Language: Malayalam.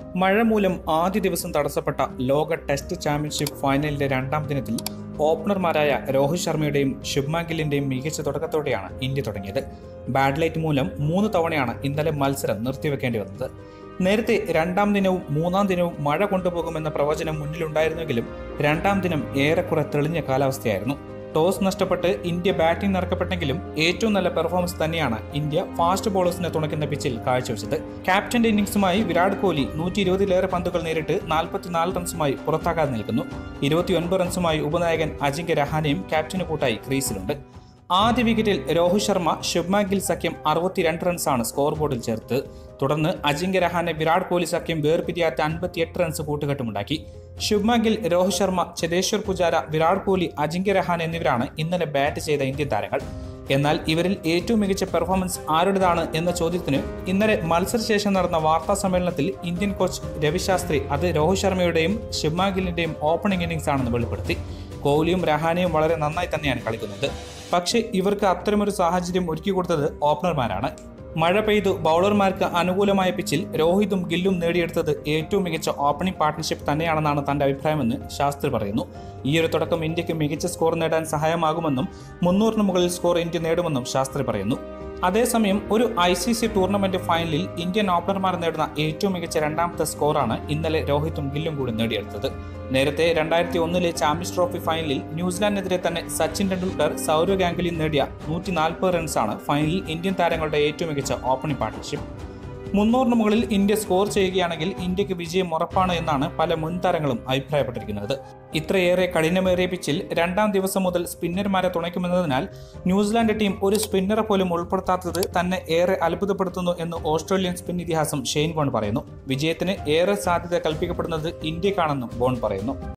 മഴ മൂലം ആദ്യ ദിവസം തടസ്സപ്പെട്ട ലോക ടെസ്റ്റ് ചാമ്പ്യൻഷിപ്പ് ഫൈനലിന്റെ രണ്ടാം ദിനത്തിൽ ഓപ്പണർമാരായ രോഹിത് ശർമ്മയുടെയും ശുഭ്മാൻ ഗില്ലിന്റെയും മികച്ച തുടക്കത്തോടെയാണ് ഇന്ത്യ തുടങ്ങിയത് ബാഡ് ലൈറ്റ് മൂലം മൂന്ന് തവണയാണ് ഇന്നലെ മത്സരം നിർത്തിവെക്കേണ്ടി വന്നത് നേരത്തെ രണ്ടാം ദിനവും മൂന്നാം ദിനവും മഴ കൊണ്ടുപോകുമെന്ന പ്രവചനം മുന്നിലുണ്ടായിരുന്നെങ്കിലും രണ്ടാം ദിനം ഏറെക്കുറെ തെളിഞ്ഞ കാലാവസ്ഥയായിരുന്നു ടോസ് നഷ്ടപ്പെട്ട് ഇന്ത്യ ബാറ്റിംഗ് നിറക്കപ്പെട്ടെങ്കിലും ഏറ്റവും നല്ല പെർഫോമൻസ് തന്നെയാണ് ഇന്ത്യ ഫാസ്റ്റ് ബോളേഴ്സിനെ തുണയ്ക്കുന്ന പിച്ചിൽ കാഴ്ചവെച്ചത് ക്യാപ്റ്റന്റെ ഇന്നിംഗ്സുമായി വിരാട് കോഹ്ലി നൂറ്റി ഇരുപതിലേറെ പന്തുകൾ നേരിട്ട് നാൽപ്പത്തിനാല് റൺസുമായി പുറത്താകാതെ നിൽക്കുന്നു ഇരുപത്തിയൊൻപത് റൺസുമായി ഉപനായകൻ അജിങ്ക്യ രഹാനെയും ക്യാപ്റ്റന് കൂട്ടായി ക്രീസിലുണ്ട് ആദ്യ വിക്കറ്റിൽ രോഹിത് ശർമ്മ ശുഭ്മാൻ ഗിൽ സഖ്യം അറുപത്തിരണ്ട് റൺസാണ് സ്കോർ ബോർഡിൽ ചേർത്ത് തുടർന്ന് അജിങ്ക്യ രഹാനെ വിരാട് കോഹ്ലി സഖ്യം വേർപിരിയാത്ത അൻപത്തിയെട്ട് റൺസ് കൂട്ടുകെട്ടുമുണ്ടാക്കി ശുഭ്മാൻ ഗിൽ രോഹിത് ശർമ്മ ചേതേശ്വർ പുജാര വിരാട് കോഹ്ലി അജിങ്ക്യ രഹാൻ എന്നിവരാണ് ഇന്നലെ ബാറ്റ് ചെയ്ത ഇന്ത്യൻ താരങ്ങൾ എന്നാൽ ഇവരിൽ ഏറ്റവും മികച്ച പെർഫോമൻസ് ആരുടേതാണ് എന്ന ചോദ്യത്തിന് ഇന്നലെ മത്സരശേഷം നടന്ന വാർത്താ സമ്മേളനത്തിൽ ഇന്ത്യൻ കോച്ച് രവിശാസ്ത്രി അത് രോഹിത് ശർമ്മയുടെയും ശുഭ്മാൻ ഗില്ലിന്റെയും ഓപ്പണിംഗ് ഇന്നിംഗ്സ് ആണെന്ന് വെളിപ്പെടുത്തി കോഹ്ലിയും രഹാനെയും വളരെ നന്നായി തന്നെയാണ് കളിക്കുന്നത് പക്ഷേ ഇവർക്ക് അത്തരമൊരു സാഹചര്യം ഒരുക്കി കൊടുത്തത് ഓപ്പണർമാരാണ് മഴ പെയ്തു ബൗളർമാർക്ക് അനുകൂലമായ പിച്ചിൽ രോഹിതും ഗില്ലും നേടിയെടുത്തത് ഏറ്റവും മികച്ച ഓപ്പണിംഗ് പാർട്ട്ണർഷിപ്പ് തന്നെയാണെന്നാണ് തന്റെ അഭിപ്രായമെന്ന് ശാസ്ത്രി പറയുന്നു ഈ ഒരു തുടക്കം ഇന്ത്യക്ക് മികച്ച സ്കോർ നേടാൻ സഹായമാകുമെന്നും മുന്നൂറിന് മുകളിൽ സ്കോർ ഇന്ത്യ നേടുമെന്നും ശാസ്ത്രി പറയുന്നു അതേസമയം ഒരു ഐ സി സി ടൂർണമെന്റ് ഫൈനലിൽ ഇന്ത്യൻ ഓപ്പണർമാർ നേടുന്ന ഏറ്റവും മികച്ച രണ്ടാമത്തെ സ്കോറാണ് ഇന്നലെ രോഹിത്തും ഗില്ലും കൂടി നേടിയെടുത്തത് നേരത്തെ രണ്ടായിരത്തി ഒന്നിലെ ചാമ്പ്യൻസ് ട്രോഫി ഫൈനലിൽ ന്യൂസിലാൻഡിനെതിരെ തന്നെ സച്ചിൻ ടെണ്ടുൽക്കർ സൗരവ് ഗാംഗുലിയും നേടിയ നൂറ്റി നാൽപ്പത് റൺസാണ് ഫൈനലിൽ ഇന്ത്യൻ താരങ്ങളുടെ ഏറ്റവും മികച്ച ഓപ്പണിംഗ് പാർട്ട്ണർഷിപ്പ് മുന്നൂറിന് മുകളിൽ ഇന്ത്യ സ്കോർ ചെയ്യുകയാണെങ്കിൽ ഇന്ത്യക്ക് വിജയം ഉറപ്പാണ് എന്നാണ് പല മുൻ താരങ്ങളും അഭിപ്രായപ്പെട്ടിരിക്കുന്നത് ഇത്രയേറെ കഠിനമേറിയ പിച്ചിൽ രണ്ടാം ദിവസം മുതൽ സ്പിന്നർമാരെ തുണയ്ക്കുമെന്നതിനാൽ ന്യൂസിലാൻഡ് ടീം ഒരു സ്പിന്നറെ പോലും ഉൾപ്പെടുത്താത്തത് തന്നെ ഏറെ അത്ഭുതപ്പെടുത്തുന്നു എന്ന് ഓസ്ട്രേലിയൻ സ്പിൻ ഇതിഹാസം ഷെയ്ൻ ബോൺ പറയുന്നു വിജയത്തിന് ഏറെ സാധ്യത കൽപ്പിക്കപ്പെടുന്നത് ഇന്ത്യക്കാണെന്നും ബോൺ പറയുന്നു